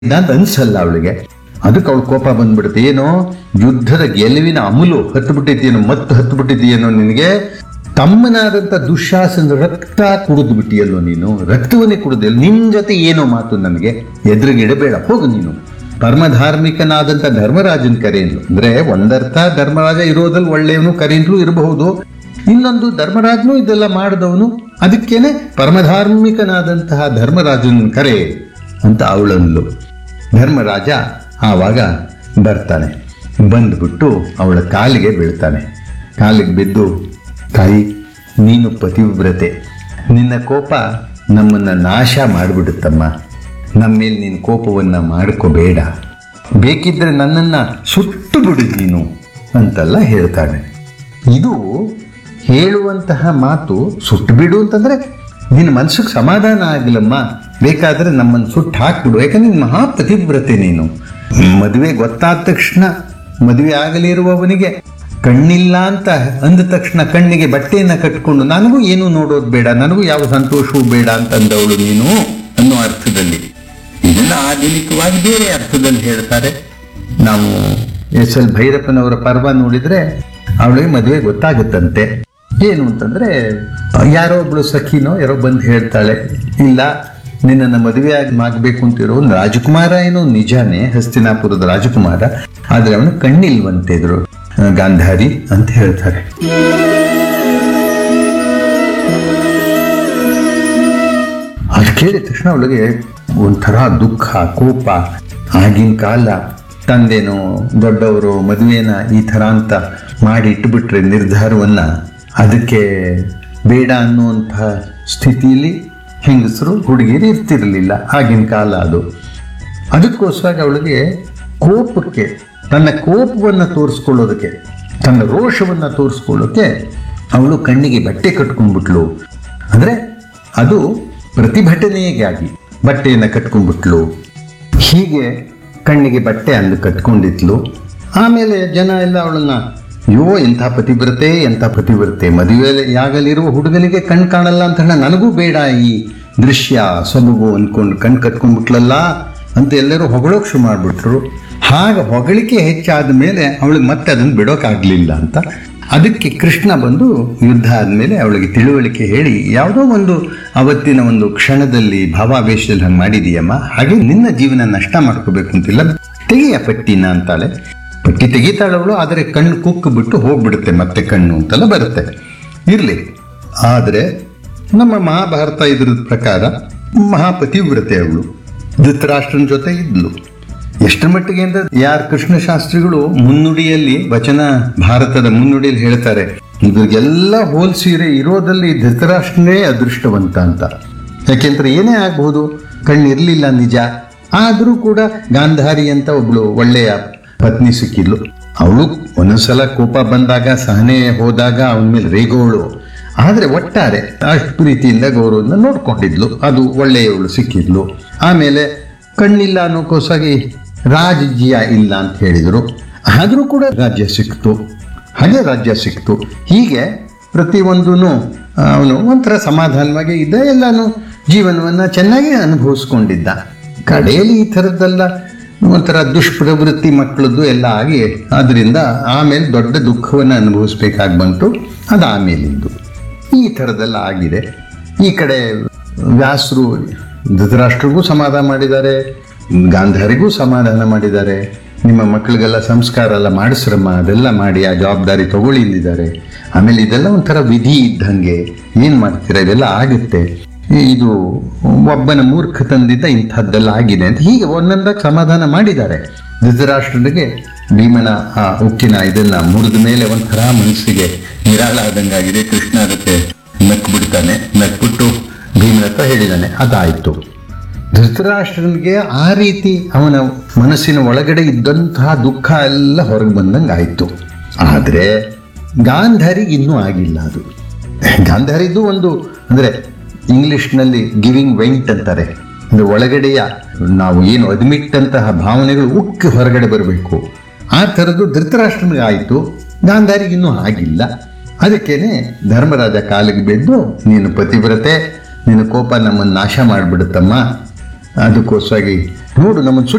ಅಂತ ಅನ್ಸಲ್ಲ ಅವಳಿಗೆ ಅದಕ್ಕೆ ಅವಳು ಕೋಪ ಬಂದ್ಬಿಡುತ್ತೆ ಏನೋ ಯುದ್ಧದ ಗೆಲುವಿನ ಅಮಲು ಹತ್ತು ಬಿಟ್ಟಿದ್ದೇನೋ ಮತ್ತು ಹತ್ತು ಬಿಟ್ಟಿದೆಯೇನೋ ನಿನಗೆ ತಮ್ಮನಾದಂತ ದುಶ್ಯಾಸನ ರಕ್ತ ಕುಡಿದು ಬಿಟ್ಟಿಯಲ್ಲೋ ನೀನು ರಕ್ತವನ್ನೇ ಕುಡಿದಿಲ್ಲ ನಿನ್ ಜೊತೆ ಏನೋ ಮಾತು ನನಗೆ ಎದುರುಗಿಡಬೇಡ ಹೋಗು ನೀನು ಪರಮಧಾರ್ಮಿಕನಾದಂತ ಧರ್ಮರಾಜನ್ ಕರೆಯಲು ಅಂದ್ರೆ ಒಂದರ್ಥ ಧರ್ಮರಾಜ ಇರೋದಲ್ಲಿ ಒಳ್ಳೆಯವನು ಕರೆಯಲು ಇರಬಹುದು ಇನ್ನೊಂದು ಧರ್ಮರಾಜನು ಇದೆಲ್ಲ ಮಾಡಿದವನು ಅದಕ್ಕೇನೆ ಪರಮಧಾರ್ಮಿಕನಾದಂತಹ ಧರ್ಮರಾಜನ ಕರೆ ಅಂತ ಅವಳಂದ್ಲು ಧರ್ಮರಾಜ ಆವಾಗ ಬರ್ತಾನೆ ಬಂದ್ಬಿಟ್ಟು ಅವಳ ಕಾಲಿಗೆ ಬೀಳ್ತಾನೆ ಕಾಲಿಗೆ ಬಿದ್ದು ತಾಯಿ ನೀನು ಪತಿವ್ರತೆ ನಿನ್ನ ಕೋಪ ನಮ್ಮನ್ನ ನಾಶ ಮಾಡಿಬಿಡುತ್ತಮ್ಮ ನಮ್ಮ ಮೇಲೆ ನೀನು ಕೋಪವನ್ನ ಮಾಡ್ಕೋಬೇಡ ಬೇಕಿದ್ರೆ ನನ್ನನ್ನ ಸುಟ್ಟು ಬಿಡು ನೀನು ಅಂತೆಲ್ಲ ಹೇಳ್ತಾನೆ ಇದು ಹೇಳುವಂತಹ ಮಾತು ಸುಟ್ಟು ಬಿಡು ಅಂತಂದ್ರೆ ನಿನ್ನ ಮನಸ್ಸಿಗೆ ಸಮಾಧಾನ ಆಗಲಮ್ಮ ಬೇಕಾದ್ರೆ ನಮ್ಮನ್ನು ಸುಟ್ಟು ಹಾಕ್ಬಿಡು ಯಾಕಂದ್ರೆ ನೀನು ಮಹಾಪತಿವ್ರತೆ ನೀನು ಮದುವೆ ಗೊತ್ತಾದ ತಕ್ಷಣ ಮದುವೆ ಆಗಲಿರುವವನಿಗೆ ಕಣ್ಣಿಲ್ಲ ಅಂತ ಅಂದ ತಕ್ಷಣ ಕಣ್ಣಿಗೆ ಬಟ್ಟೆಯನ್ನ ಕಟ್ಕೊಂಡು ನನಗೂ ಏನು ನೋಡೋದು ಬೇಡ ನನಗೂ ಯಾವ ಸಂತೋಷವೂ ಬೇಡ ಅಂತ ಅಂದವಳು ನೀನು ಅನ್ನೋ ಅರ್ಥದಲ್ಲಿ ಇದನ್ನ ಆಧುನಿಕವಾಗಿ ಬೇರೆ ಅರ್ಥದಲ್ಲಿ ಹೇಳ್ತಾರೆ ನಾವು ಎಸ್ ಎಲ್ ಭೈರಪ್ಪನವರ ಪರ್ವ ನೋಡಿದ್ರೆ ಅವಳಿಗೆ ಮದುವೆ ಗೊತ್ತಾಗುತ್ತಂತೆ ಏನು ಅಂತಂದ್ರೆ ಯಾರೋ ಒಬ್ಳು ಸಖಿನೋ ಯಾರೋ ಬಂದು ಹೇಳ್ತಾಳೆ ಇಲ್ಲ ನಿನ್ನನ್ನು ಮದುವೆ ಆಗಿ ಆಗ್ಬೇಕು ಅಂತಿರೋ ಒಂದು ರಾಜಕುಮಾರ ಏನೋ ನಿಜಾನೇ ಹಸ್ತಿನಾಪುರದ ರಾಜಕುಮಾರ ಆದ್ರೆ ಅವನು ಕಣ್ಣಿಲ್ವಂತೆ ಇದ್ರು ಆ, ಗಾಂಧಾರಿ ಅಂತ ಹೇಳ್ತಾರೆ ಅದು ಕೇಳಿದ ತಕ್ಷಣ ಅವಳಿಗೆ ಒಂಥರ ದುಃಖ ಕೋಪ ಆಗಿನ ಕಾಲ ತಂದೆನೋ ದೊಡ್ಡವರು ಮದುವೆನ ಈ ಥರ ಅಂತ ಮಾಡಿ ಇಟ್ಟುಬಿಟ್ರೆ ನಿರ್ಧಾರವನ್ನ ಅದಕ್ಕೆ ಬೇಡ ಅನ್ನುವಂಥ ಸ್ಥಿತಿಯಲ್ಲಿ ಹೆಂಗಸರು ಹುಡುಗಿಯರು ಇರ್ತಿರ್ಲಿಲ್ಲ ಆಗಿನ ಕಾಲ ಅದು ಅದಕ್ಕೋಸ್ಕರ ಅವಳಿಗೆ ಕೋಪಕ್ಕೆ ತನ್ನ ಕೋಪವನ್ನು ತೋರಿಸ್ಕೊಳ್ಳೋದಕ್ಕೆ ತನ್ನ ರೋಷವನ್ನು ತೋರಿಸ್ಕೊಳ್ಳೋಕೆ ಅವಳು ಕಣ್ಣಿಗೆ ಬಟ್ಟೆ ಕಟ್ಕೊಂಡ್ಬಿಟ್ಲು ಅಂದರೆ ಅದು ಪ್ರತಿಭಟನೆಗಾಗಿ ಬಟ್ಟೆಯನ್ನು ಕಟ್ಕೊಂಡ್ಬಿಟ್ಲು ಹೀಗೆ ಕಣ್ಣಿಗೆ ಬಟ್ಟೆ ಅಂದು ಕಟ್ಕೊಂಡಿದ್ಲು ಆಮೇಲೆ ಜನ ಎಲ್ಲ ಅವಳನ್ನ ಅಯ್ಯೋ ಎಂಥ ಪತಿವ್ರತೆ ಎಂಥ ಪತಿವ್ರತೆ ಮದುವೆಯಾಗಲಿರುವ ಹುಡುಗನಿಗೆ ಕಣ್ ಕಾಣಲ್ಲ ಅಂತ ಹೇಳ ನನಗೂ ಬೇಡ ಈ ದೃಶ್ಯ ಸೊಬಗು ಅನ್ಕೊಂಡು ಕಣ್ ಕಟ್ಕೊಂಡ್ಬಿಟ್ಲಲ್ಲ ಅಂತ ಎಲ್ಲರೂ ಹೊಗಳೋಕ್ ಶುರು ಮಾಡಿಬಿಟ್ರು ಹಾಗೆ ಹೊಗಳಿಕೆ ಹೆಚ್ಚಾದ ಮೇಲೆ ಅವಳಿಗೆ ಮತ್ತೆ ಅದನ್ನು ಬಿಡೋಕ್ಕಾಗಲಿಲ್ಲ ಅಂತ ಅದಕ್ಕೆ ಕೃಷ್ಣ ಬಂದು ಯುದ್ಧ ಆದಮೇಲೆ ಅವಳಿಗೆ ತಿಳುವಳಿಕೆ ಹೇಳಿ ಯಾವುದೋ ಒಂದು ಅವತ್ತಿನ ಒಂದು ಕ್ಷಣದಲ್ಲಿ ಭಾವಾವೇಶದಲ್ಲಿ ಹಂಗೆ ಮಾಡಿದೀಯಮ್ಮ ಹಾಗೆ ನಿನ್ನ ಜೀವನ ನಷ್ಟ ಮಾಡ್ಕೋಬೇಕು ಅಂತಿಲ್ಲ ತೆಗೆಯ ಪಟ್ಟಿನ ಅಂತಾಳೆ ಪಟ್ಟಿ ತೆಗಿತಾಳೆ ಅವಳು ಆದರೆ ಕಣ್ಣು ಕುಕ್ಕು ಬಿಟ್ಟು ಹೋಗ್ಬಿಡುತ್ತೆ ಮತ್ತೆ ಕಣ್ಣು ಅಂತೆಲ್ಲ ಬರುತ್ತೆ ಇರಲಿ ಆದರೆ ನಮ್ಮ ಮಹಾಭಾರತ ಇದ್ರ ಪ್ರಕಾರ ಮಹಾಪತಿವ್ರತೆ ಅವಳು ಧೃತರಾಷ್ಟ್ರನ ಜೊತೆ ಇದ್ಲು ಎಷ್ಟರ ಮಟ್ಟಿಗೆ ಅಂದ್ರೆ ಯಾರು ಕೃಷ್ಣ ಶಾಸ್ತ್ರಿಗಳು ಮುನ್ನುಡಿಯಲ್ಲಿ ವಚನ ಭಾರತದ ಮುನ್ನುಡಿಯಲ್ಲಿ ಹೇಳ್ತಾರೆ ಇವ್ರಿಗೆಲ್ಲ ಹೋಲ್ಸಿರೆ ಇರೋದಲ್ಲಿ ಧೃತರಾಷ್ಟ್ರನೇ ಅದೃಷ್ಟವಂತ ಅಂತ ಯಾಕೆಂದ್ರೆ ಏನೇ ಆಗಬಹುದು ಕಣ್ಣಿರ್ಲಿಲ್ಲ ನಿಜ ಆದರೂ ಕೂಡ ಗಾಂಧಾರಿ ಅಂತ ಒಬ್ಳು ಒಳ್ಳೆಯ ಪತ್ನಿ ಸಿಕ್ಕಿದ್ಲು ಅವಳು ಒಂದೊಂದ್ಸಲ ಕೋಪ ಬಂದಾಗ ಸಹನೆ ಹೋದಾಗ ಅವನ ಮೇಲೆ ರೇಗೋಳು ಆದ್ರೆ ಒಟ್ಟಾರೆ ಅಷ್ಟು ಪ್ರೀತಿಯಿಂದ ಗೌರವದಿಂದ ನೋಡ್ಕೊಂಡಿದ್ಲು ಅದು ಒಳ್ಳೆಯವಳು ಸಿಕ್ಕಿದ್ಲು ಆಮೇಲೆ ಕಣ್ಣಿಲ್ಲ ಅನ್ನೋಕ್ಕೋಸ್ಕರ ರಾಜ್ಯ ಇಲ್ಲ ಅಂತ ಹೇಳಿದರು ಆದರೂ ಕೂಡ ರಾಜ್ಯ ಸಿಕ್ತು ಹಾಗೆ ರಾಜ್ಯ ಸಿಕ್ತು ಹೀಗೆ ಪ್ರತಿಯೊಂದೂ ಅವನು ಒಂಥರ ಸಮಾಧಾನವಾಗಿ ಇದ್ದ ಎಲ್ಲಾನು ಜೀವನವನ್ನು ಚೆನ್ನಾಗಿ ಅನುಭವಿಸ್ಕೊಂಡಿದ್ದ ಕಡೆಯಲ್ಲಿ ಈ ಥರದ್ದೆಲ್ಲ ಒಂಥರ ದುಷ್ಪ್ರವೃತ್ತಿ ಮಕ್ಕಳದ್ದು ಎಲ್ಲ ಆಗಿ ಅದರಿಂದ ಆಮೇಲೆ ದೊಡ್ಡ ದುಃಖವನ್ನು ಅನುಭವಿಸ್ಬೇಕಾಗಿ ಬಂತು ಅದು ಆಮೇಲಿಂದು ಈ ಥರದ್ದೆಲ್ಲ ಆಗಿದೆ ಈ ಕಡೆ ವ್ಯಾಸರು ಧೃತರಾಷ್ಟ್ರಿಗೂ ಸಮಾಧಾನ ಮಾಡಿದ್ದಾರೆ ಗಾಂಧಾರಿಗೂ ಸಮಾಧಾನ ಮಾಡಿದ್ದಾರೆ ನಿಮ್ಮ ಮಕ್ಕಳಿಗೆಲ್ಲ ಸಂಸ್ಕಾರ ಎಲ್ಲ ಮಾಡಿಸ್ರಮ್ಮ ಅದೆಲ್ಲ ಮಾಡಿ ಆ ಜವಾಬ್ದಾರಿ ತಗೊಳ್ಳಿ ಎಂದಿದ್ದಾರೆ ಆಮೇಲೆ ಇದೆಲ್ಲ ಒಂಥರ ವಿಧಿ ಇದ್ದಂಗೆ ಏನು ಮಾಡ್ತೀರಾ ಇದೆಲ್ಲ ಆಗುತ್ತೆ ಇದು ಒಬ್ಬನ ಮೂರ್ಖತನದಿಂದ ಇಂಥದ್ದೆಲ್ಲ ಆಗಿದೆ ಅಂತ ಹೀಗೆ ಒಂದೊಂದಾಗಿ ಸಮಾಧಾನ ಮಾಡಿದ್ದಾರೆ ಧೃತರಾಷ್ಟ್ರನಿಗೆ ಭೀಮನ ಆ ಉಕ್ಕಿನ ಇದನ್ನ ಮುರಿದ ಮೇಲೆ ಒಂಥರ ಮನಸ್ಸಿಗೆ ನಿರಾಳ ಆದಂಗಾಗಿದೆ ಕೃಷ್ಣ ಅದಕ್ಕೆ ನಕ್ಕು ಬಿಡ್ತಾನೆ ನಕ್ಬಿಟ್ಟು ಭೀಮನ ಹತ್ರ ಹೇಳಿದ್ದಾನೆ ಅದಾಯ್ತು ಧೃತರಾಷ್ಟ್ರನಿಗೆ ಆ ರೀತಿ ಅವನ ಮನಸ್ಸಿನ ಒಳಗಡೆ ಇದ್ದಂತಹ ದುಃಖ ಎಲ್ಲ ಹೊರಗೆ ಬಂದಂಗೆ ಆಯ್ತು ಆದರೆ ಗಾಂಧಾರಿಗೆ ಇನ್ನೂ ಆಗಿಲ್ಲ ಅದು ಗಾಂಧಾರಿದು ಒಂದು ಅಂದರೆ ಇಂಗ್ಲಿಷ್ನಲ್ಲಿ ಗಿವಿಂಗ್ ವೆಂಟ್ ಅಂತಾರೆ ಅಂದ್ರೆ ಒಳಗಡೆಯ ನಾವು ಏನು ಅದ್ಮಿಟ್ಟಂತಹ ಭಾವನೆಗಳು ಉಕ್ಕಿ ಹೊರಗಡೆ ಬರಬೇಕು ಆ ಥರದ್ದು ಧೃತರಾಷ್ಟ್ರನಿಗೆ ಆಯಿತು ಗಾಂಧಾರಿಗೆ ಇನ್ನೂ ಆಗಿಲ್ಲ ಅದಕ್ಕೇನೆ ಧರ್ಮರಾಜ ಕಾಲಿಗೆ ಬಿದ್ದು ನೀನು ಪತಿವ್ರತೆ ನಿನ್ನ ಕೋಪ ನಮ್ಮನ್ನು ನಾಶ ಮಾಡಿಬಿಡುತ್ತಮ್ಮ ಅದಕ್ಕೋಸ್ಕರಾಗಿ ನೋಡು ನಮ್ಮನ್ನು